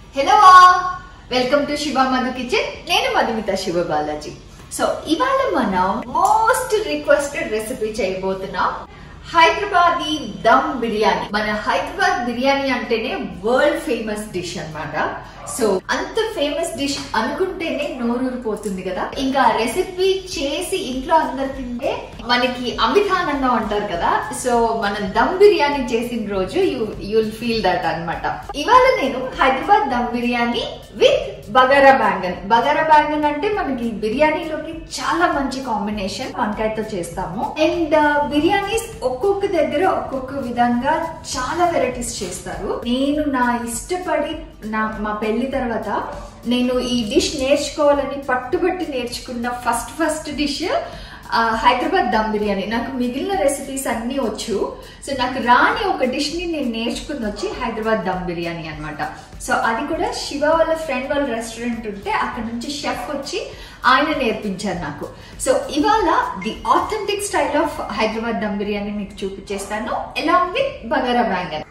Hello welcome to Shiva Madhu kitchen నేను Madhumitha Shiva Balaji so ఇవాళ మనం మోస్ట్ రిక్వెస్టెడ్ రెసిపీ చేయబోతున్నాం హైదరాబాదీ దమ్ బిర్యానీ మన హైదరాబాద్ బిర్యానీ అంటేనే వరల్డ్ ఫేమస్ డిష్ అన్నమాట సో అంత ఫేమస్ డిష్ అనుకుంటేనే నోరూరిపోతుంది కదా ఇంకా రెసిపీ చేసి ఇంట్లో అందరు తింటే మనకి అమితానందం అంటారు కదా సో మనం దమ్ బిర్యానీ చేసిన రోజు యూ యుల్ ఫీల్ దట్ అన్నమాట ఇవాళ నేను హైదరాబాద్ దమ్ బిర్యానీ విత్ బగారా బ్యాంగన్ బగారా బ్యాంగన్ అంటే మనకి బిర్యానీలోకి చాలా మంచి కాంబినేషన్ వంకాయతో చేస్తాము అండ్ బిర్యానీస్ ఒక్కొక్క దగ్గర ఒక్కొక్క విధంగా చాలా వెరైటీస్ చేస్తారు నేను నా ఇష్టపడి నా మా పెళ్లి తర్వాత నేను ఈ డిష్ నేర్చుకోవాలని పట్టుబట్టి నేర్చుకున్న first first dish Hyderabad dum biryani నాకు మిగిలిన రెసిపీస్ అన్నీ వచ్చు సో నాకు రాని ఒక డిష్ ని నేను నేర్చుకుని వచ్చి హైదరాబాద్ దమ్ బిర్యానీ అన్నమాట సో అది కూడా శివ వాళ్ళ ఫ్రెండ్ వాళ్ళ రెస్టారెంట్ ఉంటే అక్కడ నుంచి షెఫ్ వచ్చి ఆయన నేర్పించారు నాకు సో ఇవాళ the authentic style of Hyderabad dum biryani మీకు చూపించేస్తాను along with bagara baingan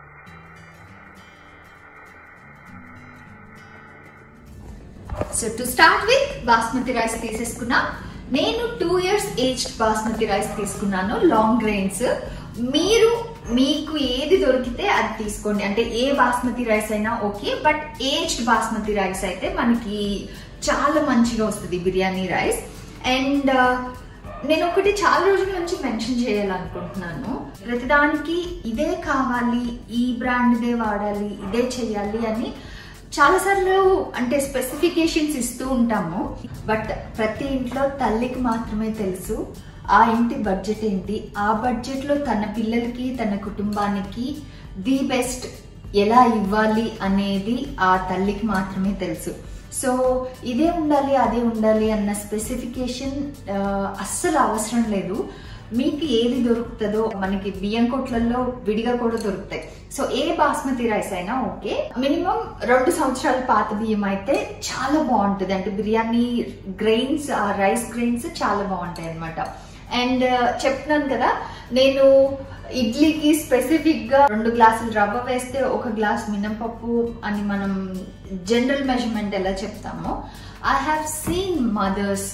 so to start with basmati rice తీసేసుకున్నా నేను two years aged basmati rice తీసుకున్నాను లాంగ్ గ్రెయిన్స్ మీరు మీకు ఏది దొరికితే అది తీసుకోండి అంటే ఏ బాస్మతి రైస్ అయినా okay but aged basmati rice అయితే మనకి చాలా మంచిగా వస్తుంది బిర్యానీ రైస్ అండ్ నేను ఒకటి చాలా రోజుల నుంచి మెన్షన్ చేయాలనుకుంటున్నాను ప్రతిదానికి ఇదే కావాలి ఈ బ్రాండ్దే వాడాలి ఇదే చేయాలి అని చాలాసార్లు అంటే స్పెసిఫికేషన్స్ ఇస్తూ ఉంటాము బట్ ప్రతి ఇంట్లో తల్లికి మాత్రమే తెలుసు ఆ ఇంటి బడ్జెట్ ఏంటి ఆ బడ్జెట్లో తన పిల్లలకి తన కుటుంబానికి ది బెస్ట్ ఎలా ఇవ్వాలి అనేది ఆ తల్లికి మాత్రమే తెలుసు సో ఇదే ఉండాలి అదే ఉండాలి అన్న స్పెసిఫికేషన్ అస్సలు అవసరం లేదు మీకు ఏది దొరుకుతుందో మనకి బియ్యం కొట్లలో విడిగా కూడా దొరుకుతాయి సో ఏ బాస్మతి రైస్ అయినా ఓకే మినిమం రెండు సంవత్సరాల పాత బియ్యం అయితే చాలా బాగుంటుంది అంటే బిర్యానీ గ్రెయిన్స్ ఆ రైస్ గ్రెయిన్స్ చాలా బాగుంటాయి అనమాట అండ్ చెప్తున్నాను కదా నేను ఇడ్లీకి స్పెసిఫిక్ గా రెండు గ్లాసులు రవ్వ వేస్తే ఒక గ్లాస్ మినపప్పు అని మనం జనరల్ మెజర్మెంట్ ఎలా చెప్తామో ఐ హ్యావ్ సీన్ మదర్స్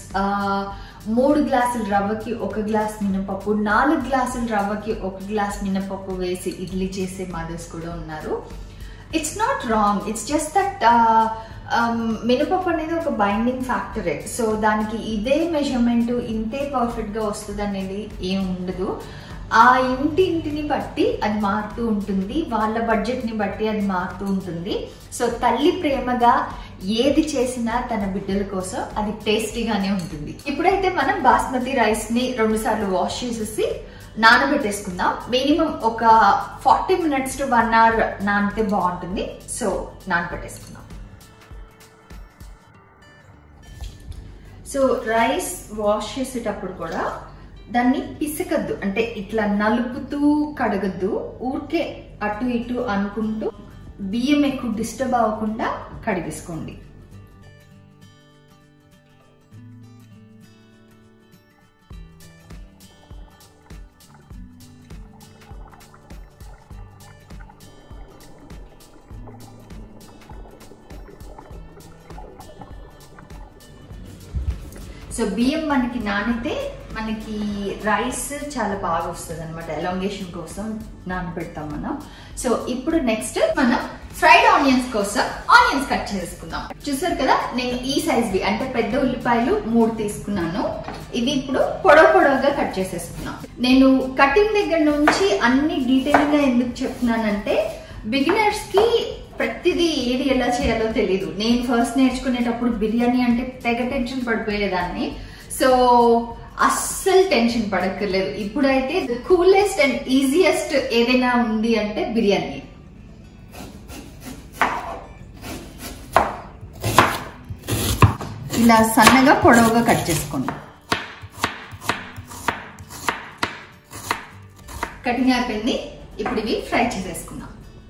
మూడు గ్లాసుల రవ్వకి ఒక గ్లాస్ మినపప్పు నాలుగు గ్లాసుల రవ్వకి ఒక గ్లాస్ మినపప్పు వేసి ఇడ్లీ చేసే మదర్స్ కూడా ఉన్నారు it's not wrong it's just that మినపప్పు అనేది ఒక బైండింగ్ ఫ్యాక్టరే సో దానికి ఇదే మెజర్మెంట్ ఇంతే పర్ఫెక్ట్ గా వస్తుంది అనేది ఏం ఉండదు ఆ ఇంటి ఇంటిని బట్టి అది మారుతూ ఉంటుంది వాళ్ళ బడ్జెట్ ని బట్టి అది మారుతూ ఉంటుంది సో తల్లి ప్రేమగా ఏది చేసినా తన బిడ్డల కోసం అది టేస్టీగానే ఉంటుంది ఇప్పుడైతే మనం బాస్మతి రైస్ ని రెండు సార్లు వాష్ చేసేసి నానబెట్టేసుకుందాం మినిమం ఒక forty minutes to one hour నానితే బాగుంటుంది సో నానబెట్టేసుకుందాం సో రైస్ వాష్ చేసేటప్పుడు కూడా దాన్ని పిసకద్దు అంటే ఇట్లా నలుపుతూ కడగద్దు ఊరికే అటు ఇటు అనుకుంటూ బియ్యం ఎక్కువ డిస్టర్బ్ అవ్వకుండా కడిగేసుకోండి సో బియ్యం మనకి నానితే మనకి రైస్ చాలా బాగా వస్తుంది అనమాట ఎలాంగేషన్ కోసం నానబెడతాం మనం సో ఇప్పుడు నెక్స్ట్ మనం ఫ్రైడ్ ఆనియన్స్ కోసం ఆనియన్స్ కట్ చేసుకుందాం చూసారు కదా నేను ఈ సైజ్ వి అంటే పెద్ద ఉల్లిపాయలు మూడు తీసుకున్నాను ఇది ఇప్పుడు పొడవు పొడవుగా కట్ చేసేసుకున్నాం నేను కటింగ్ దగ్గర నుంచి అన్ని డీటెయిల్ గా ఎందుకు చెప్తున్నానంటే బిగినర్స్ కి ప్రతిదీ ఏది ఎలా చేయాలో తెలియదు నేను ఫస్ట్ నేర్చుకునేటప్పుడు బిర్యానీ అంటే తెగ టెన్షన్ పడిపోయేదాన్ని సో అస్సలు టెన్షన్ పడక్కర్లేదు ఇప్పుడైతే ద కూలెస్ట్ అండ్ ఈజియెస్ట్ ఏదైనా ఉంది అంటే బిర్యానీ ఇలా సన్నగా పొడవుగా కట్ చేసుకోండి కటింగ్ అయిపోయింది ఇప్పుడు ఇవి ఫ్రై చేసేసుకుందాం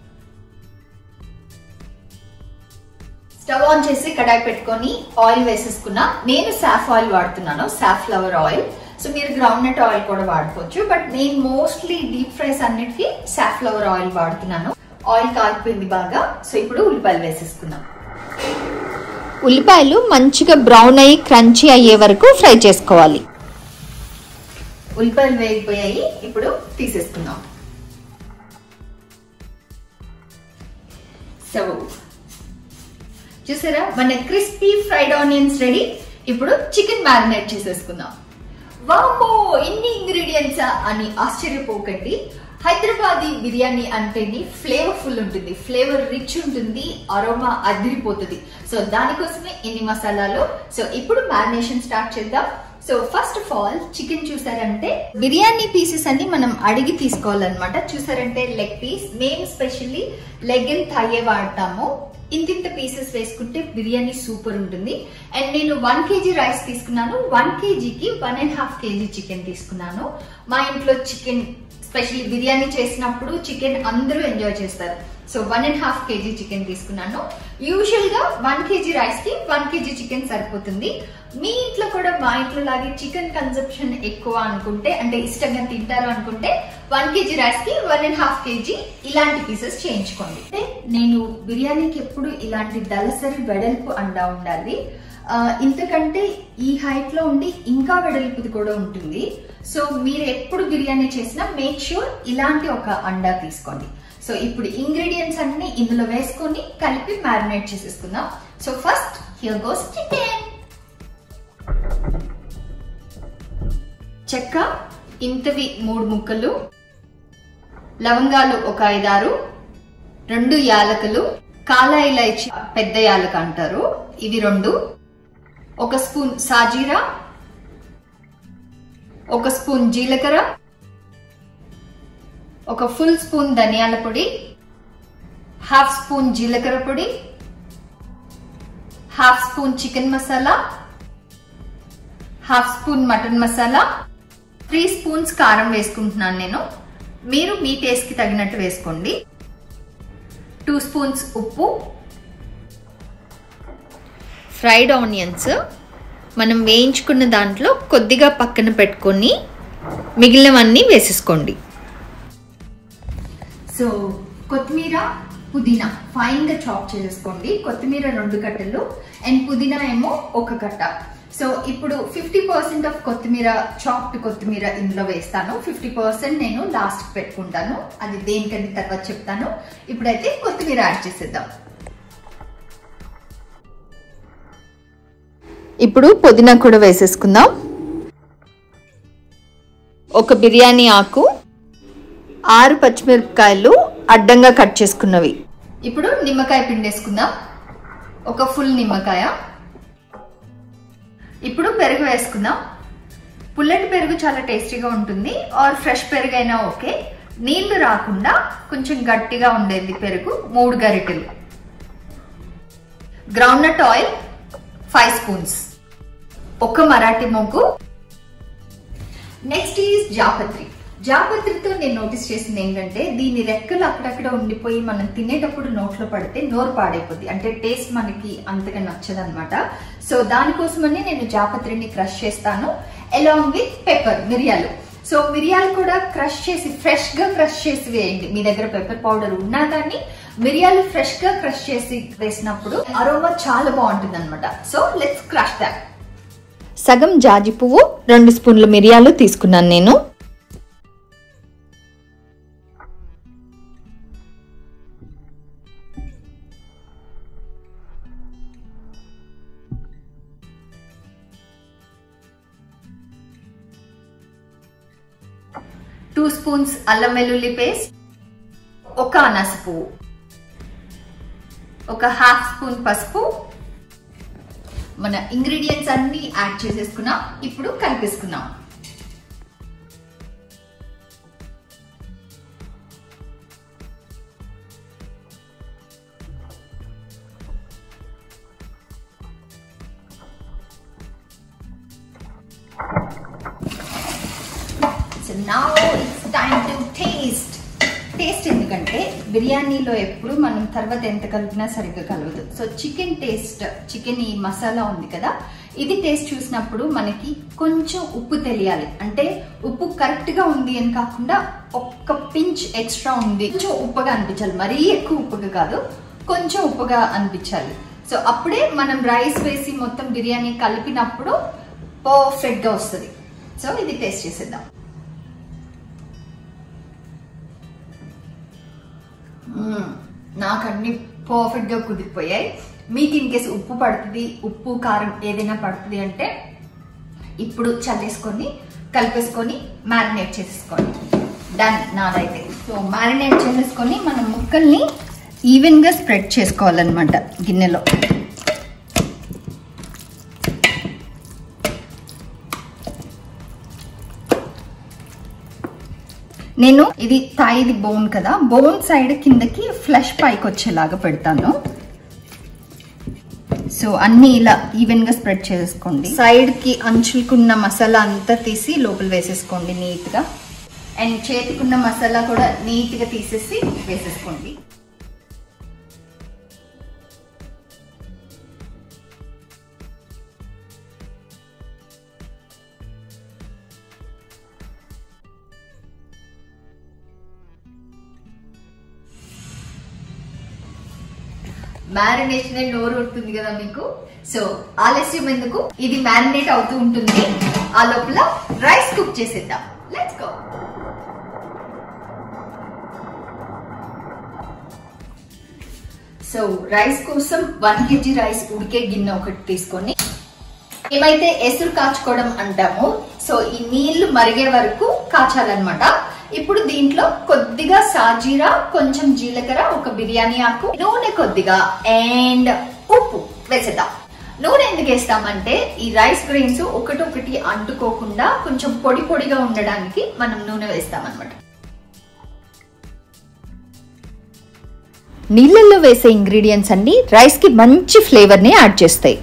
స్టవ్ ఆన్ చేసి కడాయి పెట్టుకొని ఆయిల్ వేసేసుకున్నా నేను సాఫ్ ఆయిల్ వాడుతున్నాను సాఫ్ ఫ్లవర్ ఆయిల్ సో మీరు గ్రౌండ్ నట్ ఆయిల్ కూడా వాడుకోవచ్చు బట్ నేను మోస్ట్లీ డీప్ ఫ్రైస్ అన్నిటికీ సాఫ్ ఫ్లవర్ ఆయిల్ వాడుతున్నాను ఆయిల్ కాలిపోయింది బాగా సో ఇప్పుడు ఉల్లిపాయలు వేసేసుకుందాం ఉల్లిపాయలు మంచిగా బ్రౌన్ అయ్యి క్రంచీ అయ్యే వరకు ఫ్రై చేసుకోవాలి ఉల్లిపాయలు వేగిపోయాయి ఇప్పుడు తీసేసుకుందాం సో చూసారా మన క్రిస్పీ ఫ్రైడ్ ఆనియన్స్ రెడీ ఇప్పుడు చికెన్ మ్యారినేట్ చేసేసుకుందాం వామో ఇన్ని ఇంగ్రీడియంట్సా అని ఆశ్చర్యపోకండి హైదరాబాదీ బిర్యానీ అంటేని ఫ్లేవర్ఫుల్ ఉంటుంది ఫ్లేవర్ రిచ్ ఉంటుంది అరోమా అదిరిపోతుంది సో దానికోసమే ఇన్ని మసాలాలు సో ఇప్పుడు మ్యారినేషన్ స్టార్ట్ చేద్దాం so first of all chicken చూసారంటే బిర్యానీ పీసెస్ అన్ని మనం అడిగి తీసుకోవాలన్నమాట చూసారంటే లెగ్ పీస్ మేము స్పెషల్లీ లెగ్ అండ్ థయ్యే వాడతాము ఇంతింత పీసెస్ వేసుకుంటే బిర్యానీ సూపర్ ఉంటుంది అండ్ నేను వన్ కేజీ రైస్ తీసుకున్నాను వన్ కేజీకి one and half KG chicken తీసుకున్నాను మా ఇంట్లో చికెన్ స్పెషల్లీ బిర్యానీ చేసినప్పుడు చికెన్ అందరూ ఎంజాయ్ చేస్తారు so one and half KG chicken తీసుకున్నాను యూజువల్ గా వన్ కేజీ రైస్ కి వన్ కేజీ చికెన్ సరిపోతుంది మీ ఇంట్లో కూడా మా ఇంట్లో లాగే చికెన్ కన్సంప్షన్ ఎక్కువ అనుకుంటే అంటే ఇష్టంగా తింటారు అనుకుంటే వన్ కేజీ రైస్ కి వన్ అండ్ హాఫ్ కేజీ ఇలాంటి పీసెస్ చేయించుకోండి అంటే నేను బిర్యానీకి ఎప్పుడు ఇలాంటి దళసరి వెడల్పు అండా ఉండాలి ఆ, ఇంతకంటే ఈ హైట్ లో ఉండి ఇంకా వెడల్పుది కూడా ఉంటుంది సో మీరు ఎప్పుడు బిర్యానీ చేసినా మేక్ షూర్ ఇలాంటి ఒక అండా తీసుకోండి సో ఇప్పుడు ఇంగ్రీడియంట్స్ అన్ని ఇందులో వేసుకొని కలిపి మ్యారినేట్ చేసేసుకుందాం so first here goes chicken చెక్క ఇంతవి మూడు ముక్కలు లవంగాలు ఒక ఐదారు రెండు యాలకులు కాలా ఇలైచి పెద్ద యాలక అంటారు ఇవి రెండు ఒక స్పూన్ సాజీరా ఒక స్పూన్ జీలకర్ర ఒక ఫుల్ స్పూన్ ధనియాల పొడి హాఫ్ స్పూన్ జీలకర్ర పొడి half spoon chicken masala half spoon mutton masala three spoons కారం వేసుకుంటున్నాను నేను మీరు మీ టేస్ట్ కి తగినట్టు వేసుకోండి టూ స్పూన్స్ ఉప్పు ఫ్రైడ్ ఆనియన్స్ మనం వేయించుకున్న దాంట్లో కొద్దిగా పక్కన పెట్టుకొని మిగిలినవన్నీ వేసేసుకోండి సో కొత్తిమీర పుదీనా ఫైన్ గా చాప్ చేసుకోండి కొత్తిమీర రెండు కట్టలు అండ్ పుదీనా ఏమో ఒక కట్ట సో ఇప్పుడు ఫిఫ్టీ పర్సెంట్ ఆఫ్ కొత్తిమీర చాప్డ్ కొత్తిమీర ఇందులో వేస్తాను ఫిఫ్టీ పర్సెంట్ నేను లాస్ట్ పెట్టుకుంటాను అది దేనికని తర్వాత చెప్తాను ఇప్పుడైతే కొత్తిమీర యాడ్ చేసేద్దాం ఇప్పుడు పుదీనా కూడా వేసేసుకుందాం ఒక బిర్యానీ ఆకు ఆరు పచ్చిమిరపకాయలు అడ్డంగా కట్ చేసుకున్నవి ఇప్పుడు నిమ్మకాయ పిండేసుకుందాం ఒక ఫుల్ నిమ్మకాయ ఇప్పుడు పెరుగు వేసుకుందాం పుల్లటి పెరుగు చాలా టేస్టీగా ఉంటుంది ఆర్ ఫ్రెష్ పెరుగు అయినా ఓకే నీళ్లు రాకుండా కొంచెం గట్టిగా ఉండేది పెరుగు మూడు గరిటెలు గ్రౌండ్నట్ ఆయిల్ ఫైవ్ స్పూన్స్ ఒక మరాఠీ మొగ్గు నెక్స్ట్ ఈజ్ జాపత్రి జాపత్రితో నేను నోటీస్ చేసింది ఏంటంటే దీని రెక్కలు అక్కడక్కడ ఉండిపోయి మనం తినేటప్పుడు నోట్లో పడితే నోరు పాడైపోద్ది అంటే టేస్ట్ మనకి అంతగా నచ్చదన్నమాట సో దానికోసమని నేను జాపత్రిని క్రష్ చేస్తాను అలాంగ్ విత్ పెప్పర్ మిరియాలు సో మిరియాలు కూడా క్రష్ చేసి ఫ్రెష్ గా క్రష్ చేసి వేయండి మీ దగ్గర పెప్పర్ పౌడర్ ఉన్నా కానీ మిరియాలు ఫ్రెష్ గా క్రష్ చేసి వేసినప్పుడు అరోమా చాలా బాగుంటుంది అనమాట సో లెట్స్ క్రష్ దాట్ సగం జాజి పువ్వు రెండు స్పూన్ల మిరియాలు తీసుకున్నాను నేను టూ స్పూన్స్ అల్లం వెల్లుల్లి పేస్ట్ ఒక అనాస పువ్వు ఒక హాఫ్ స్పూన్ పసుపు మన ఇంగ్రీడియంట్స్ అన్ని యాడ్ చేసేసుకున్నాం ఇప్పుడు కలిపేసుకున్నాం So now it's time to taste. Taste ఎందుకంటే బిర్యానీలో ఎప్పుడు మనం తర్వాత ఎంత కలిపినా సరిగ్గా కలవదు సో చికెన్ టేస్ట్ చికెన్ ఈ మసాలా ఉంది కదా ఇది టేస్ట్ చూసినప్పుడు మనకి కొంచెం ఉప్పు తెలియాలి అంటే ఉప్పు కరెక్ట్ గా ఉంది అని కాకుండా ఒక్క పించ్ ఎక్స్ట్రా ఉంది కొంచెం ఉప్పుగా అనిపించాలి మరీ ఎక్కువ ఉప్పుగా కాదు కొంచెం ఉప్పుగా అనిపించాలి సో అప్పుడే మనం రైస్ వేసి మొత్తం బిర్యానీ కలిపినప్పుడు పర్ఫెక్ట్ గా వస్తుంది సో ఇది టేస్ట్ చేసేద్దాం మ్మ్. నాకు అన్ని పర్ఫెక్ట్ గా కుదిరిపోయాయి మీకు ఇన్ కేసు ఉప్పు పడుతుంది ఉప్పు కారం ఏదైనా పడుతుంది అంటే ఇప్పుడు చల్లేసుకొని కలిపేసుకొని మ్యారినేట్ చేసేసుకోండి డన్ నాదైతే సో మ్యారినేట్ చేసేసుకొని మనం ముక్కల్ని ఈవెన్ గా స్ప్రెడ్ చేసుకోవాలన్నమాట గిన్నెలో నేను ఇది తాయిది బోన్ కదా బోన్ సైడ్ కిందకి ఫ్లష్ పైకి వచ్చేలాగా పెడతాను సో అన్ని ఇలా ఈవెన్ గా స్ప్రెడ్ చేసుకోండి సైడ్ కి అంచులకున్న మసాలా అంతా తీసి లోపల వేసేసుకోండి నీట్ గా అండ్ చేతికున్న మసాలా కూడా నీట్ గా తీసేసి వేసేసుకోండి మ్యారినేషన్ నోరు ఉంటుంది కదా మీకు సో ఆలస్యం ఎందుకు ఇది మ్యారినేట్ అవుతూ ఉంటుంది ఆ లోపల రైస్ కుక్ చేసేద్దాం లెట్స్ గో సో రైస్ కోసం వన్ కేజీ రైస్ ఉడికే గిన్నె ఒకటి తీసుకొని ఏమైతే ఎసురు కాచుకోవడం అంటామో సో ఈ నీళ్లు మరిగే వరకు కాచాలన్నమాట ఇప్పుడు దీంట్లో కొద్దిగా సాజీరా కొంచెం జీలకర్ర ఒక బిర్యానీ ఆకు నూనె కొద్దిగా అండ్ ఉప్పు వేసేద్దాం నూనె ఎందుకు వేస్తామంటే ఈ రైస్ గ్రెయిన్స్ ఒకటొకటి అంటుకోకుండా కొంచెం పొడి పొడిగా ఉండడానికి మనం నూనె వేస్తామన్నమాట నీళ్ళల్లో వేసే ఇంగ్రీడియంట్స్ అన్ని రైస్కి మంచి ఫ్లేవర్ని యాడ్ చేస్తాయి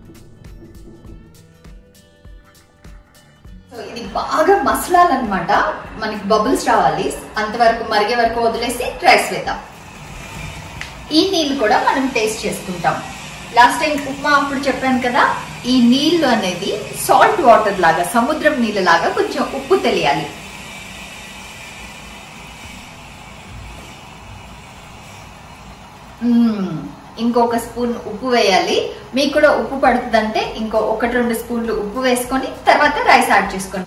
సో ఇది బాగా మసలాలన్నమాట మనకి బబుల్స్ రావాలి అంతవరకు మరిగే వరకు వదిలేసి రైస్ వేద్దాం ఈ నీళ్ళు కూడా మనం టేస్ట్ చేసుకుంటాం లాస్ట్ టైం ఉప్మా అప్పుడు చెప్పాను కదా ఈ నీళ్లు అనేది సాల్ట్ వాటర్ లాగా సముద్రం నీళ్ళ లాగా కొంచెం ఉప్పు తెలియాలి మ్మ్. ఇంకొక స్పూన్ ఉప్పు వేయాలి మీకు కూడా ఉప్పు పడుతుందంటే ఇంకో ఒకటి రెండు స్పూన్లు ఉప్పు వేసుకొని తర్వాత రైస్ యాడ్ చేసుకోండి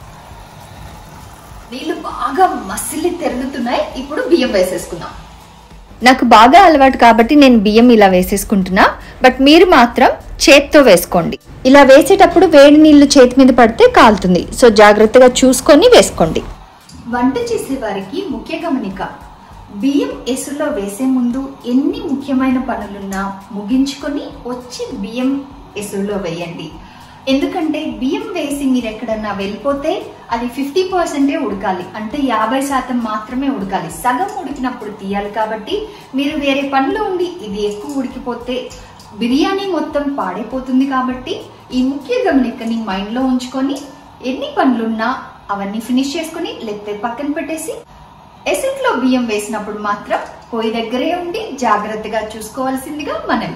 నీళ్లు బాగా మసిలి తెరుగుతున్నాయి ఇప్పుడు బియ్యం వేసేసుకుందాం నాకు బాగా అలవాటు కాబట్టి నేను బియ్యం ఇలా వేసేసుకుంటున్నా బట్ మీరు మాత్రం చేత్తో వేసుకోండి ఇలా వేసేటప్పుడు వేడి నీళ్లు చేతి మీద పడితే కాలుతుంది సో జాగ్రత్తగా చూసుకొని వేసుకోండి వంట చేసే వారికి ముఖ్య గమనిక బియ్యం ఎసురులో వేసే ముందు ఎన్ని ముఖ్యమైన పనులున్నా ముగించుకొని వచ్చి బియ్యం ఎసురులో వేయండి ఎందుకంటే బియ్యం వేసి మీరు ఎక్కడన్నా వెళ్ళిపోతే అది ఫిఫ్టీ పర్సెంటే ఉడకాలి అంటే యాభై శాతం మాత్రమే ఉడకాలి సగం ఉడికినప్పుడు తీయాలి కాబట్టి మీరు వేరే పనిలో ఉండి ఇది ఎక్కువ ఉడికిపోతే బిర్యానీ మొత్తం పాడైపోతుంది కాబట్టి ఈ ముఖ్య గమనికని మైండ్లో ఉంచుకొని ఎన్ని పనులున్నా అవన్నీ ఫినిష్ చేసుకుని లేకపోతే పక్కన పెట్టేసి ఎసెంట్లో బియ్యం వేసినప్పుడు మాత్రం పొయ్యి దగ్గరే ఉండి జాగ్రత్తగా చూసుకోవాల్సిందిగా మనం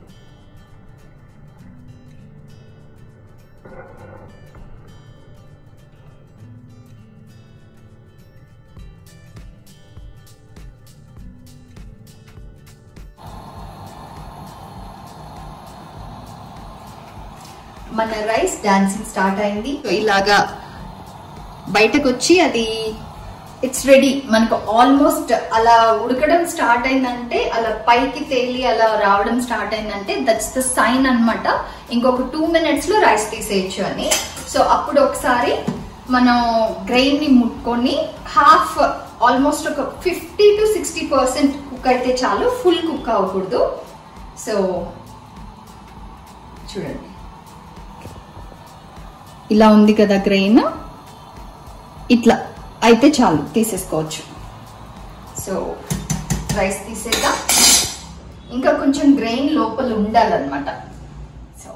మన రైస్ డాన్సింగ్ స్టార్ట్ అయింది సో ఇలాగా బయటకు వచ్చి అది ఇట్స్ రెడీ మనకు ఆల్మోస్ట్ అలా ఉడకడం స్టార్ట్ అయిందంటే అలా పైకి తేలి అలా రావడం స్టార్ట్ అయిందంటే దట్స్ ద సైన్ అన్నమాట ఇంకొక టూ మినిట్స్ లో రైస్ తీసేయచ్చు అని సో అప్పుడు ఒకసారి మనం గ్రెయిన్ ని ముట్టుకొని హాఫ్ ఆల్మోస్ట్ ఒక fifty to sixty percent cook అయితే చాలు ఫుల్ కుక్ అవ్వకూడదు సో చూడండి ఇలా ఉంది కదా గ్రెయిన్ ఇట్లా అయితే చాలు తీసేసుకోవచ్చు సో రైస్ తీసేద్దాం ఇంకా కొంచెం గ్రెయిన్ లోపల ఉండాలన్నమాట సో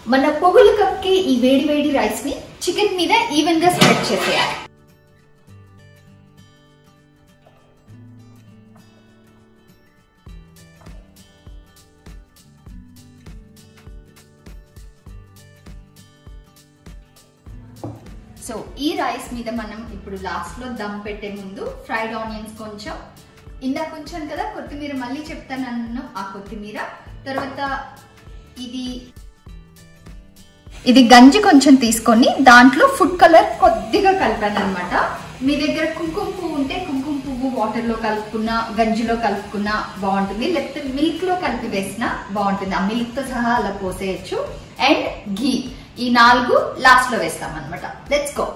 మన పొగులు కప్కి ఈ వేడి వేడి రైస్ ని చికెన్ మీద ఈవెన్ గా స్ప్రెడ్ చేసేయాలి సో ఈ రైస్ మీద మనం ఇప్పుడు లాస్ట్ లో దమ్ పెట్టే ముందు ఫ్రైడ్ ఆనియన్స్ కొంచెం ఇందా కొంచెం కదా కొత్తిమీర మళ్ళీ చెప్తాను ఆ కొత్తిమీర తర్వాత ఇది ఇది గంజి కొంచెం తీసుకొని దాంట్లో ఫుడ్ కలర్ కొద్దిగా కలిపాను అనమాట మీ దగ్గర కుంకుమ పువ్వు ఉంటే కుంకుమ పువ్వు వాటర్ లో కలుపుకున్నా గంజిలో కలుపుకున్నా బాగుంటుంది లేకపోతే మిల్క్ లో కలిపి వేసినా బాగుంటుంది ఆ మిల్క్ తో సహా అలా పోసేయచ్చు అండ్ ఘీ ఈ నాలుగు లాస్ట్ లో వేస్తాం అనమాట లెట్స్ గో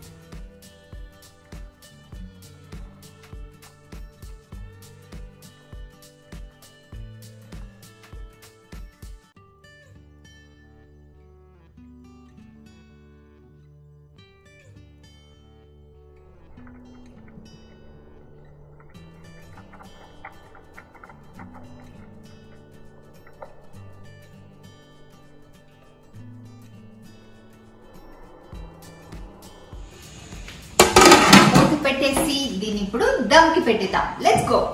మూత పెట్టేసి దీన్ని ఇప్పుడు దమ్ కి పెట్టేద్దాం లెట్స్ గో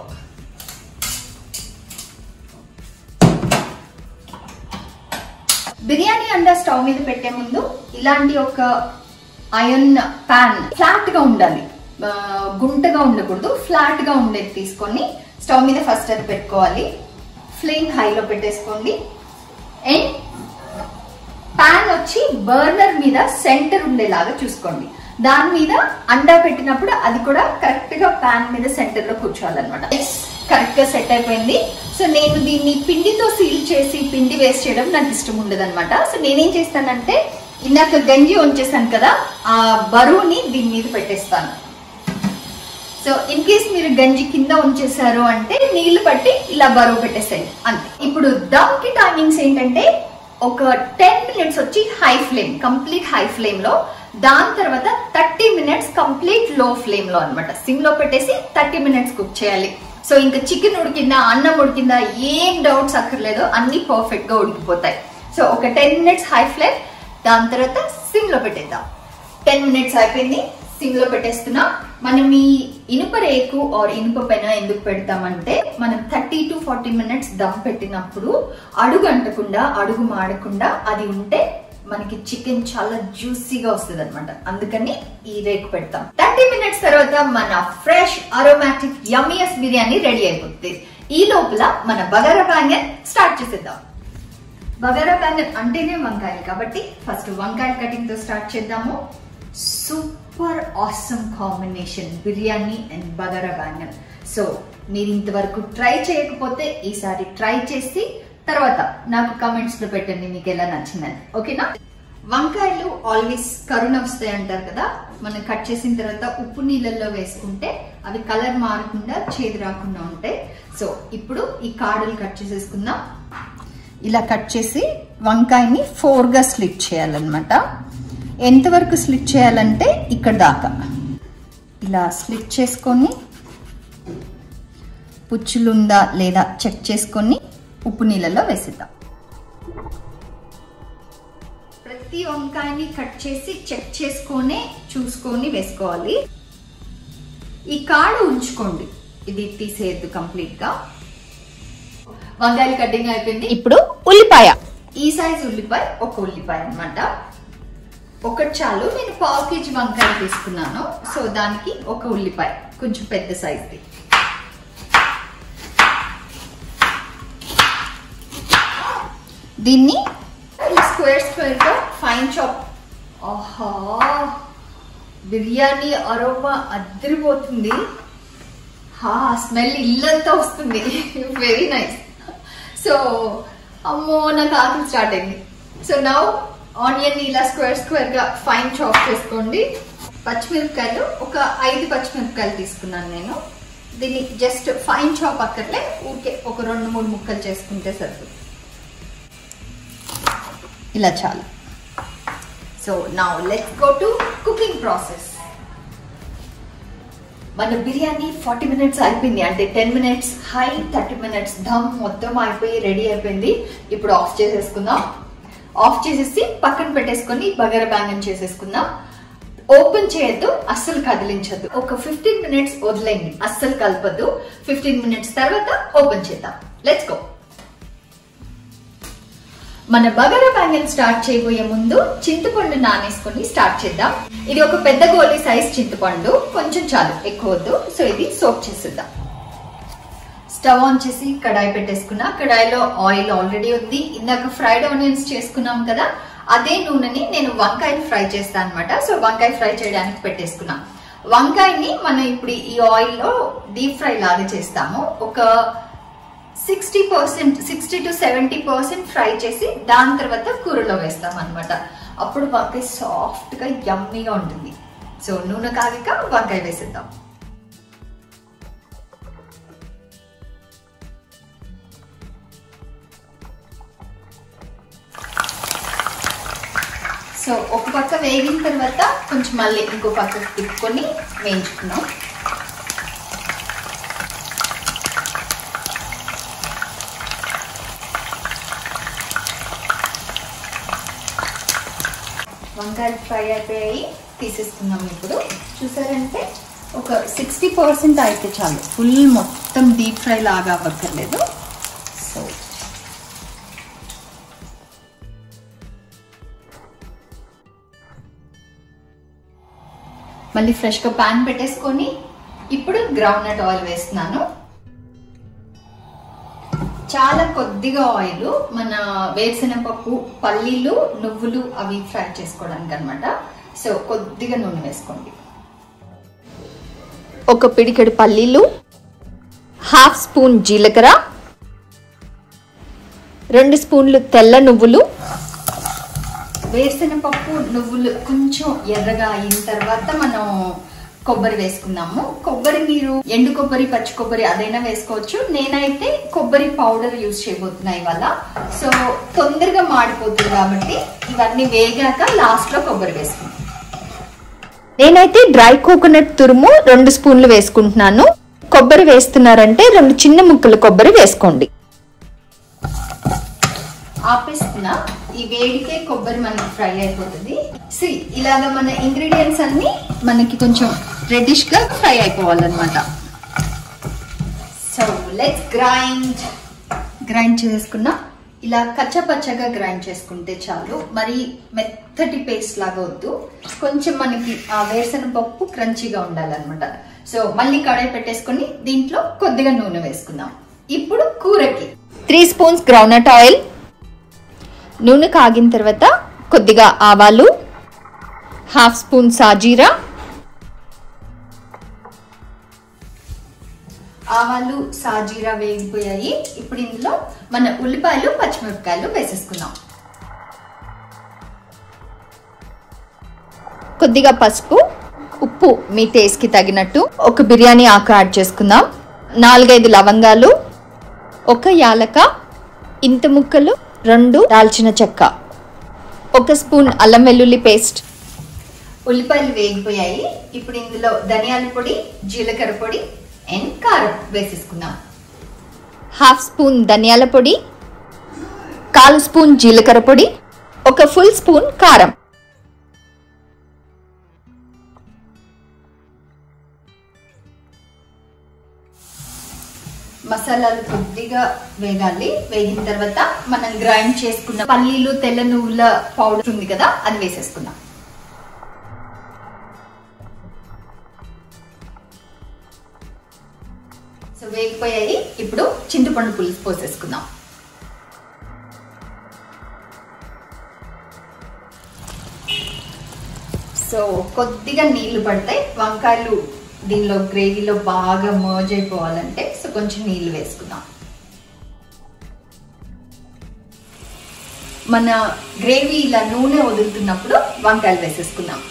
బిర్యానీ అండా స్టవ్ మీద పెట్టే ముందు ఇలాంటి ఒక ఐరన్ పాన్ ఫ్లాట్ గా ఉండాలి ఆ, గుంటగా ఉండకూడదు ఫ్లాట్ గా ఉండేది తీసుకొని స్టవ్ మీద ఫస్ట్ అది పెట్టుకోవాలి ఫ్లేమ్ హైలో పెట్టేసుకోండి అండ్ పాన్ వచ్చి బర్నర్ మీద సెంటర్ ఉండేలాగా చూసుకోండి దాని మీద అండా పెట్టినప్పుడు అది కూడా కరెక్ట్ గా పాన్ మీద సెంటర్ లో కూర్చోవాలన్నమాట కరెక్ట్ గా సెట్ అయిపోయింది సో నేను దీన్ని పిండితో సీల్ చేసి పిండి వేస్ట్ చేయడం నాకు ఇష్టం ఉండదు అనమాట సో నేనేం చేస్తానంటే ఇందాక గంజి ఉంచేసాను కదా ఆ బరువుని దీని మీద పెట్టేస్తాను సో ఇన్ కేస్ మీరు గంజి కింద ఉంచేసారు అంటే నీళ్లు పట్టి ఇలా బరువు పెట్టేసేయండి అంతే ఇప్పుడు దమ్ కి టైమింగ్స్ ఏంటంటే ఒక టెన్ మినిట్స్ వచ్చి high flame complete high flame లో దాని తర్వాత thirty minutes complete low flame లో అనమాట సిమ్ లో పెట్టేసి థర్టీ మినిట్స్ కుక్ చేయాలి సో ఇంకా చికెన్ ఉడికిందా అన్నం ఉడికిందా ఏం డౌట్స్ అక్కర్లేదు అన్ని పర్ఫెక్ట్ గా ఉడికిపోతాయి సో ఒక టెన్ మినిట్స్ హై ఫ్లేమ్ దాని తర్వాత సిమ్ లో పెట్టేద్దాం టెన్ మినిట్స్ అయిపోయింది సిమ్ లో పెట్టేస్తున్నా మనం ఈ ఇనుప రేకు ఆర్ ఇనుప పెన ఎందుకు పెడతామంటే మనం thirty to forty minutes dum పెట్టినప్పుడు అడుగు అంటకుండా అడుగు మాడకుండా అది ఉంటే మనకి చికెన్ చాలా జ్యూసీగా వస్తుంది అనమాట అందుకని ఈ రేకు పెడతాం థర్టీ మినిట్స్ తర్వాత మన fresh aromatic yummious biryani ready అయిపోతుంది ఈ లోపల మన బగారా బ్యాంగన్ స్టార్ట్ చేసేద్దాం బగారా బ్యాంగన్ అంటేనే వంకాయలు కాబట్టి ఫస్ట్ వంకాయ కటింగ్ తో స్టార్ట్ చేద్దాము super awesome combination biryani and bagara baingan so మీరు ఇంతవరకు ట్రై చేయకపోతే ఈసారి ట్రై చేసి తర్వాత నాకు కమెంట్స్ లో పెట్టండి మీకు ఎలా నచ్చిందని ఓకేనా వంకాయలు ఆల్వేస్ కరుణ వస్తాయి అంటారు కదా మనం కట్ చేసిన తర్వాత ఉప్పు నీళ్ళల్లో వేసుకుంటే అవి కలర్ మారకుండా చేదు రాకుండా ఉంటాయి సో ఇప్పుడు ఈ కాడలు కట్ చేసేసుకుందాం ఇలా కట్ చేసి వంకాయని ఫోర్గా స్లిట్ చేయాలన్నమాట ఎంతవరకు స్లిట్ చేయాలంటే ఇక్కడ దాకా ఇలా స్లిట్ చేసుకొని పుచ్చులుందా లేదా చెక్ చేసుకొని ఉప్పు నీళ్ళలో వేసిద్దాం ప్రతి వంకాయని కట్ చేసి చెక్ చేసుకొని చూసుకొని వేసుకోవాలి ఈ కాడు ఉంచుకోండి ఇది తీసేయద్దు కంప్లీట్ గా వంకాయలు కటింగ్ అయిపోయింది ఇప్పుడు ఉల్లిపాయ ఈ సైజ్ ఉల్లిపాయ ఒక ఉల్లిపాయ అన్నమాట ఒకటి చాలు నేను పావు కేజీ వంకాయ తీసుకున్నాను సో దానికి ఒక ఉల్లిపాయ కొంచెం పెద్ద సైజ్ది దీన్ని స్క్వేర్ స్క్వేర్ గా ఫైన్ చాప్ ఆహా బిర్యానీ అరోమా అదిరిపోతుంది హా స్మెల్ ఇల్లంతా వస్తుంది వెరీ నైస్ సో అమ్మో నాకు ఆకలి స్టార్ట్ అయింది సో నౌ ఆనియన్ ఇలా స్క్వేర్ స్క్వేర్ గా ఫైన్ చాప్ చేసుకోండి పచ్చిమిరపకాయలు ఒక ఐదు పచ్చిమిరపకాయలు తీసుకున్నాను నేను దీన్ని జస్ట్ ఫైన్ చాప్ అక్కర్లే ఊరికే ఒక రెండు మూడు ముక్కలు చేసుకుంటే సరిపోతుంది ఇలా చాలు so now let's go to cooking process మన బిర్యానీ ఫార్టీ మినిట్స్ అయిపోయింది అంటే ten minutes high thirty minutes dum మొత్తం అయిపోయి రెడీ అయిపోయింది ఇప్పుడు ఆఫ్ చేసేసుకుందాం ఆఫ్ చేసేసి పక్కన పెట్టేసుకొని బగర బ్యాంగన్ చేసేసుకుందాం ఓపెన్ చేయొద్దు అస్సలు కదిలించొద్దు ఒక ఫిఫ్టీన్ మినిట్స్ వదిలేయండి అస్సలు కలపద్దు ఫిఫ్టీన్ మినిట్స్ తర్వాత ఓపెన్ చేద్దాం లెట్స్ గో మన బగర బ్యాంగిల్ స్టార్ట్ చేయబోయే ముందు చింతపండు నానేసుకొని స్టార్ట్ చేద్దాం ఇది ఒక పెద్ద గోలీ సైజ్ చింతపండు కొంచెం చాలు ఎక్కువ వద్దు సో ఇది సోప్ చేసేద్దాం స్టవ్ ఆన్ చేసి కడాయి పెట్టేసుకున్నా కడాయిలో ఆయిల్ ఆల్రెడీ ఉంది ఇందాక ఫ్రైడ్ ఆనియన్స్ చేసుకున్నాం కదా అదే నూనెని నేను వంకాయలు ఫ్రై చేస్తాను అనమాట సో వంకాయ ఫ్రై చేయడానికి పెట్టేసుకున్నా వంకాయని మనం ఇప్పుడు ఈ ఆయిల్ లో డీప్ ఫ్రై లాగా చేస్తాము ఒక sixty percent sixty to seventy percent fry చేసి దాని తర్వాత కూరలో వేస్తాం అనమాట అప్పుడు వంకాయ సాఫ్ట్ గా యమ్మీగా ఉంటుంది సో నూనె కాగాక వంకాయ వేసేద్దాం సో ఒక పక్క వేగిన తర్వాత కొంచెం మళ్ళీ ఇంకో పక్క తిప్పుకొని వేయించుకున్నాం వంకాయలు ఫ్రై అయిపోయాయి తీసేస్తున్నాం ఇప్పుడు చూసారంటే ఒక సిక్స్టీ పర్సెంట్ అయితే చాలు ఫుల్ మొత్తం డీప్ ఫ్రై లాగా అవ్వక్కర్లేదు సో మళ్ళీ ఫ్రెష్గా పాన్ పెట్టేసుకొని ఇప్పుడు గ్రౌండ్ నట్ ఆయిల్ వేస్తున్నాను చాలా కొద్దిగా ఆయిల్ మన వేరుశనగపప్పు పల్లీలు నువ్వులు అవి ఫ్రై చేసుకోవడానికి అనమాట సో కొద్దిగా నూనె వేసుకోండి ఒక పిడికెడు పల్లీలు హాఫ్ స్పూన్ జీలకర్ర రెండు స్పూన్లు తెల్ల నువ్వులు వేరుశనగపప్పు నువ్వులు కొంచెం ఎర్రగా అయిన తర్వాత మనం కొబ్బరి వేసుకున్నాము కొబ్బరి మీరు ఎండు కొబ్బరి పచ్చి కొబ్బరి అదైనా వేసుకోవచ్చు నేనైతే కొబ్బరి పౌడర్ యూజ్ చేయబోతున్నా ఇవాళ సో తొందరగా మాడిపోతుంది కాబట్టి ఇవన్నీ వేగాక లాస్ట్ లో కొబ్బరి వేసుకుంటాం నేనైతే డ్రై కోకోనట్ తురుము రెండు స్పూన్లు వేసుకుంటున్నాను కొబ్బరి వేస్తున్నారంటే రెండు చిన్న ముక్కలు కొబ్బరి వేసుకోండి ఆపేస్తున్నా ఈ వేడికే కొబ్బరి మనకి ఫ్రై అయిపోతుంది సి ఇలాగ మన ఇంగ్రీడియంట్స్ అన్ని మనకి కొంచెం రెడ్డిష్ గా ఫ్రై అయిపోవాలన్నమాట సో లెట్స్ గ్రైండ్ గ్రైండ్ చేసుకున్నా ఇలా కచ్చపచ్చగా గ్రైండ్ చేసుకుంటే చాలు మరి మెత్తటి పేస్ట్ లాగా వద్దు కొంచెం మనకి ఆ వేరుశనగ పప్పు క్రంచీగా ఉండాలన్నమాట సో మళ్ళీ కడాయి పెట్టేసుకొని దీంట్లో కొద్దిగా నూనె వేసుకుందాం ఇప్పుడు కూరకి త్రీ స్పూన్స్ గ్రౌండ్నట్ ఆయిల్ నూనె కాగిన తర్వాత కొద్దిగా ఆవాలు హాఫ్ స్పూన్ సాజీరా ఆవాలు సాజీరా వేగిపోయాయి ఇప్పుడు ఇందులో మన ఉల్లిపాయలు పచ్చిమిరపకాయలు వేసేసుకుందాం కొద్దిగా పసుపు ఉప్పు మీ టేస్ట్కి తగినట్టు ఒక బిర్యానీ ఆకు యాడ్ చేసుకుందాం నాలుగైదు లవంగాలు ఒక యాలక ఇంత ముక్కలు రెండు దాల్చిన చెక్క ఒక స్పూన్ అల్లం వెల్లుల్లి పేస్ట్ ఉల్లిపాయలు వేగిపోయాయి ఇప్పుడు ఇందులో ధనియాల పొడి జీలకర్ర పొడి అండ్ కారం వేసేసుకుందాం హాఫ్ స్పూన్ ధనియాల పొడి కాలు స్పూన్ జీలకర్ర పొడి ఒక ఫుల్ స్పూన్ కారం మసాలాలు కొద్దిగా వేగాలి వేగిన తర్వాత మనం గ్రైండ్ చేసుకున్న పల్లీలు తెల్ల నువ్వుల పౌడర్ ఉంది కదా అది వేసేసుకుందాం సో వేగిపోయాయి ఇప్పుడు చింతపండు పులుసు పోసేసుకుందాం సో కొద్దిగా నీళ్లు పడతాయి వంకాయలు దీనిలో గ్రేవీలో బాగా మర్జ్ అయిపోవాలంటే సో కొంచెం నీళ్లు వేసుకుందాం మన గ్రేవీ ఇలా నూనె వదులుతున్నప్పుడు వంకాయలు వేసేసుకుందాం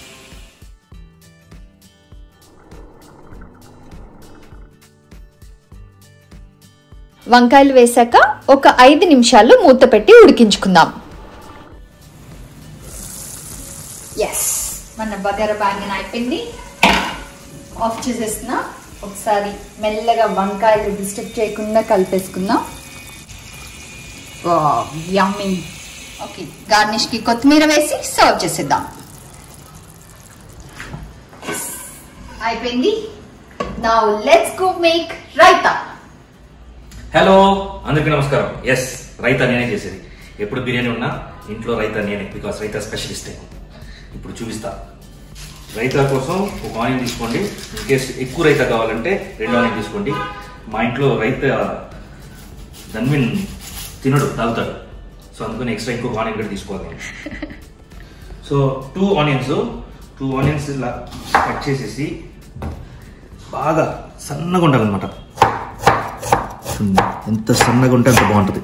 వంకాయలు వేశాక ఒక ఐదు నిమిషాలు మూత పెట్టి ఉడికించుకుందాం ఎస్ మన బగారా బ్యాంగన్ అయిపోయింది ఆఫ్ చేసేస్తున్నా ఒకసారి మెల్లగా వంకాయలు డిస్టర్బ్ చేయకుండా కలిపేసుకుందాం యమ్మీ ఓకే గార్నిష్ కి కొత్తిమీర వేసి సర్వ్ చేసేద్దాం అయిపోయింది now let's go make raita hello అందరికీ నమస్కారం ఎస్ రైతా నేనే చేసేది ఎప్పుడు బిర్యానీ ఉన్నా ఇంట్లో రైతా నేనే బికాస్ రైతా స్పెషలిస్టే ఇప్పుడు చూపిస్తా రైతా కోసం ఒక ఆనియన్ తీసుకోండి ఇన్ కేస్ ఎక్కువ రైతా కావాలంటే రెండు ఆనియన్ తీసుకోండి మా ఇంట్లో రైతా ధన్విన్ తినడు తాగుతాడు సో అందుకని ఎక్స్ట్రా ఇంకొక ఆనియన్ కూడా తీసుకోవాలి నేను. So two onions two onions ఇలా కట్ చేసేసి బాగా సన్నగా ఉండాలన్నమాట చూడండి, ఎంత సన్నగా ఉంటే అంత బాగుంటుంది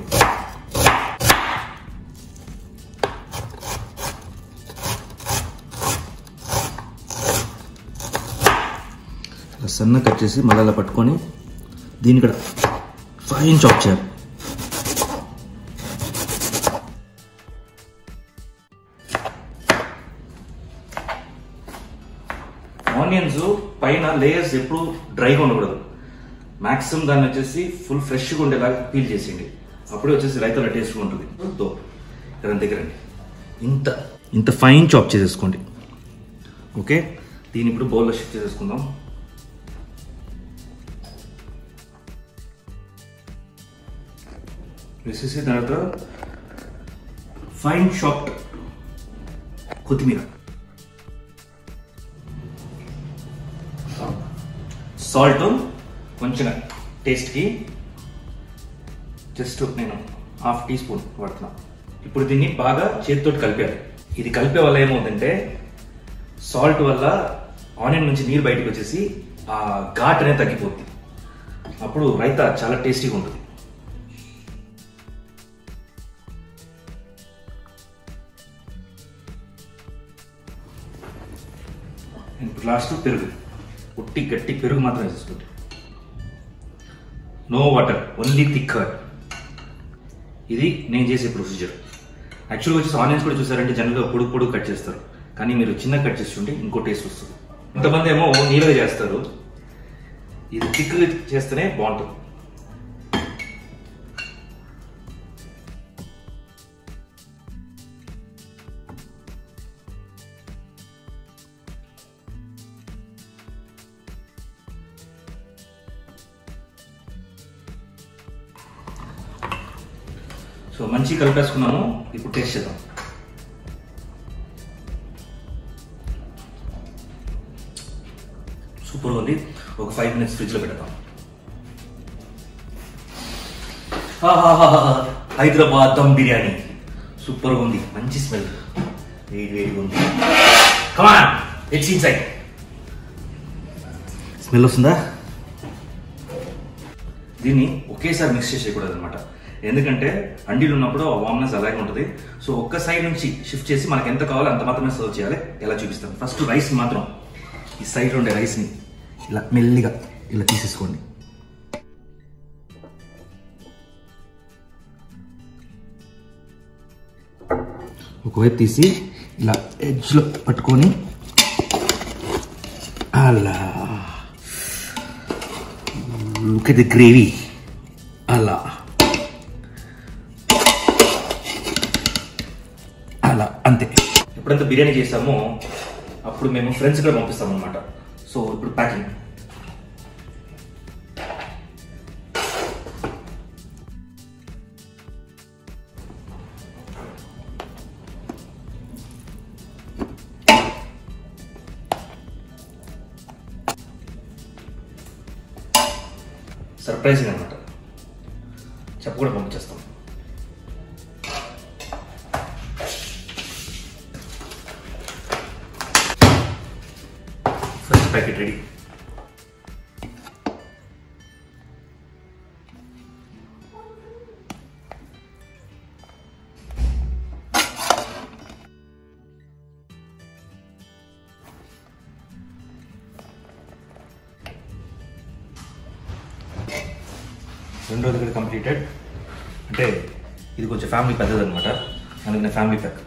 ఇలా సన్న కట్ చేసి మళ్ళీ అలా పట్టుకొని దీన్ని కూడా ఫైన్ చాప్ చేయాలి ఆనియన్స్ పైన లేయర్స్ ఎప్పుడు డ్రైగా ఉండకూడదు మాక్సిమం దాన్ని వచ్చేసి ఫుల్ ఫ్రెష్గా ఉండేలాగా పీల్ చేసేయండి అప్పుడే వచ్చేసి రైతుల టేస్ట్గా ఉంటుంది దో ఇక్కడ దగ్గర ఇంత ఇంత ఫైన్ చాప్ చేసేసుకోండి ఓకే దీన్ని ఇప్పుడు బౌల్లో షిఫ్ట్ చేసేసుకుందాం వేసేసి తర్వాత ఫైన్ చాప్డ్ కొత్తిమీర సాల్ట్ కొంచెం టేస్ట్కి జస్ట్ నేను హాఫ్ టీ స్పూన్ వాడుతున్నా ఇప్పుడు దీన్ని బాగా చేతితో కలిపాలి ఇది కలిపే వల్ల ఏమవుతుందంటే సాల్ట్ వల్ల ఆనియన్ నుంచి నీరు బయటకు వచ్చేసి ఆ ఘాట్ అనేది తగ్గిపోద్ది అప్పుడు రైతా చాలా టేస్టీగా ఉంటుంది ఇప్పుడు లాస్ట్ పెరుగు ఉట్టి గట్టి పెరుగు మాత్రం వేసేసుకోండి no water only thick curd ఇది నేను చేసే ప్రొసీజర్ యాక్చువల్గా వచ్చేసి ఆనియన్స్ కూడా చూసారంటే జనరల్గా పొడుగు పొడుగు కట్ చేస్తారు కానీ మీరు చిన్న కట్ చేస్తుంటే ఇంకో టేస్ట్ వస్తుంది కొంతమంది ఏమో నీళ్ళగా చేస్తారు ఇది థిక్ చేస్తేనే బాగుంటుంది సో మంచి కలిపేసుకున్నాము ఇప్పుడు టేస్ట్ చేద్దాం సూపర్ ఉంది ఒక ఫైవ్ మినిట్స్ ఫ్రిడ్జ్ లో పెడతాం ఆహాహాహా. హైదరాబాద్ దమ్ బిర్యానీ సూపర్ ఉంది మంచి స్మెల్ వేడి వేడిగా ఉంది కమాన్ ఇట్స్ ఇన్సైడ్ స్మెల్ వస్తుందా దీన్ని ఒకేసారి మిక్స్ చేసేయకూడదు అనమాట ఎందుకంటే అండీలు ఉన్నప్పుడు ఆ వామ్నెస్ అలాగే ఉంటుంది సో ఒక్క సైడ్ నుంచి షిఫ్ట్ చేసి మనకి ఎంత కావాలో అంత మాత్రమే సర్వ్ చేయాలి ఎలా చూపిస్తాను ఫస్ట్ రైస్ మాత్రం ఈ సైడ్లో ఉండే రైస్ని ఇలా మెల్లిగా ఇలా తీసేసుకోండి ఒకవైపు తీసి ఇలా ఎడ్జ్లో పట్టుకొని అలా లుక్ ఎట్ ది గ్రేవీ అలా అలా అంతే ఎప్పుడైతే బిర్యానీ చేసామో అప్పుడు మేము ఫ్రెండ్స్ కూడా పంపిస్తాం అనమాట సో ఇప్పుడు ప్యాకింగ్ సర్ప్రైజింగ్ అనమాట చెప్ప కూడా పంపించేస్తాం ఫస్ట్ ప్యాకెట్ రెడీ రెండోది కూడా కంప్లీటెడ్ అంటే ఇది కొంచెం ఫ్యామిలీ పెద్దదన్నమాట అందుకనే ఫ్యామిలీ ప్యాక్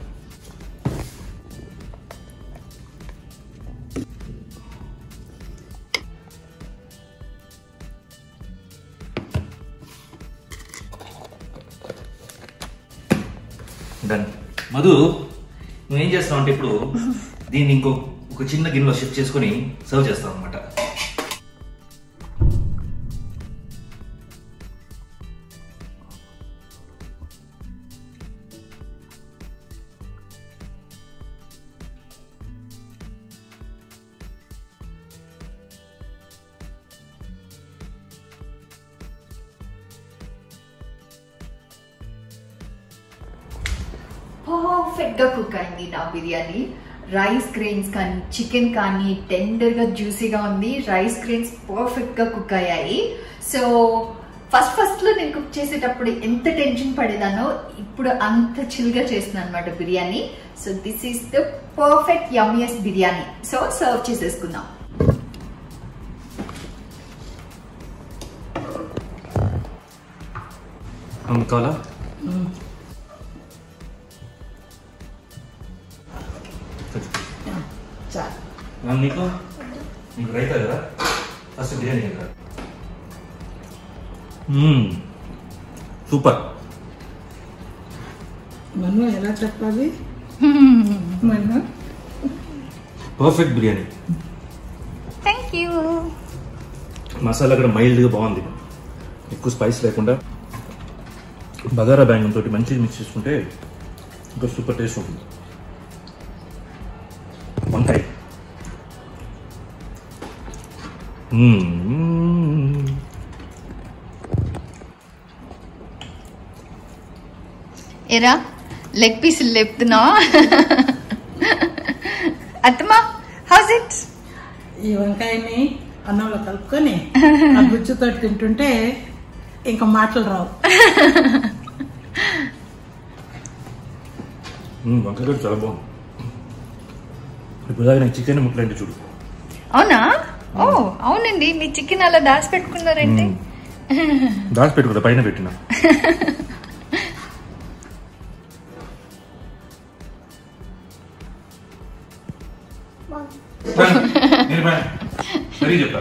డన్ మధు నువ్వేం చేస్తావు అంటే ఇప్పుడు దీన్ని ఇంకో ఒక చిన్న గిన్నెలో షిఫ్ట్ చేసుకొని సర్వ్ చేస్తావు అనమాట పర్ఫెక్ట్ గా కుక్ అయింది నా బిర్యానీ రైస్ గ్రెయిన్స్ కానీ చికెన్ కానీ టెండర్ గా జ్యూసీగా ఉంది రైస్ గ్రెయిన్స్ పర్ఫెక్ట్ గా కుక్ అయ్యాయి సో ఫస్ట్ ఫస్ట్ లో నేను కుక్ చేసేటప్పుడు ఎంత టెన్షన్ పడేదానో ఇప్పుడు అంత చిల్ గా చేస్తున్నాను అనమాట biryani so this is the perfect yummious biryani so serve చేసేసుకుందాం కావాలా చాలు ఆ, నీకు నీకు రైతా కదా ఫస్ట్ బిర్యానీ కదా మ్మ్. సూపర్ మను ఎలా చెప్పాలి Manu perfect biryani thank you మసాలా కూడా మైల్డ్గా బాగుంది ఎక్కువ స్పైస్ లేకుండా బగారా బ్యాంగం తోటి మంచిగా మిక్స్ చేసుకుంటే ఇంకా సూపర్ టేస్ట్ ఉంటుంది వంకాయ మ్మ్. ఎరా లెగ్ పీసులు లేపుతున్నావా అత్తమా హౌస్ ఇట్ ఈ వంకాయని అన్నంలో కలుపుకొని ఆ గుజ్జుతో తింటుంటే ఇంకా మాటలు రావు మ్మ్, వంకాయ కూడా చాలా బాగుంది ఇప్పుడు దాకా నేను చికెన్ ముక్కలంటే చూడు అవునా ఓ అవునండి మీ చికెన్ అలా దాచి పెట్టుకున్నారంటే దాచి పెట్టుకుంటా పైన పెట్టిన సరే చెప్తా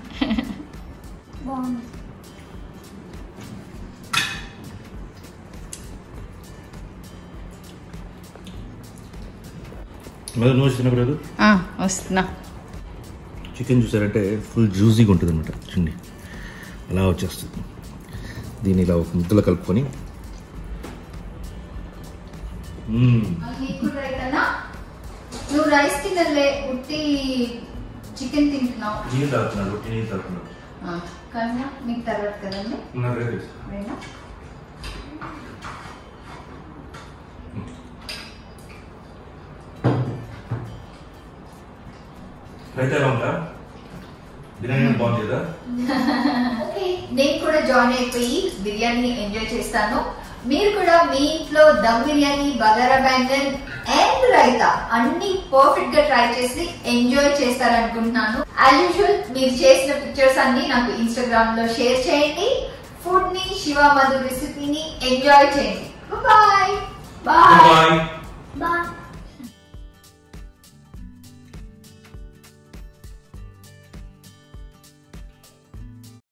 మరి నువ్వు తినకూడదు ఆ, వస్తున్నా చికెన్ చూసారంటే ఫుల్ జ్యూసీగా ఉంటుంది అనమాట చూడండి అలా వచ్చేస్తుంది దీన్ని ఇలా ఒక ముద్దలో కలుపుకొని మ్మ్. నీకు రైతనా నువ్వు రైస్ తినలే ఉట్టి చికెన్ తింటున్నావు నీళ్ళు తాగుతున్నాడు రొట్టి నీళ్ళు తాగుతున్నాడు కానీ మీకు తర్వాత కదండి నాకే తెలుసు. రైనా అయితే ఎలా ఉంటా బిర్యానీ బాగుంది కదా ఓకే నేను కూడా జాయిన్ అయిపోయి బిర్యానీ ఎంజాయ్ చేస్తాను మీరు కూడా మీ ఇంట్లో దమ్ బిర్యానీ బగారా బ్యాంగన్ అండ్ రైతా అన్ని పర్ఫెక్ట్ గా ట్రై చేసి ఎంజాయ్ చేస్తారనుకుంటున్నాను యాజ్ యూజువల్ మీరు చేసిన పిక్చర్స్ అన్ని నాకు ఇన్స్టాగ్రామ్ లో షేర్ చేయండి ఫుడ్ ని శివ మధు రెసిపీని ఎంజాయ్ చేయండి బాయ్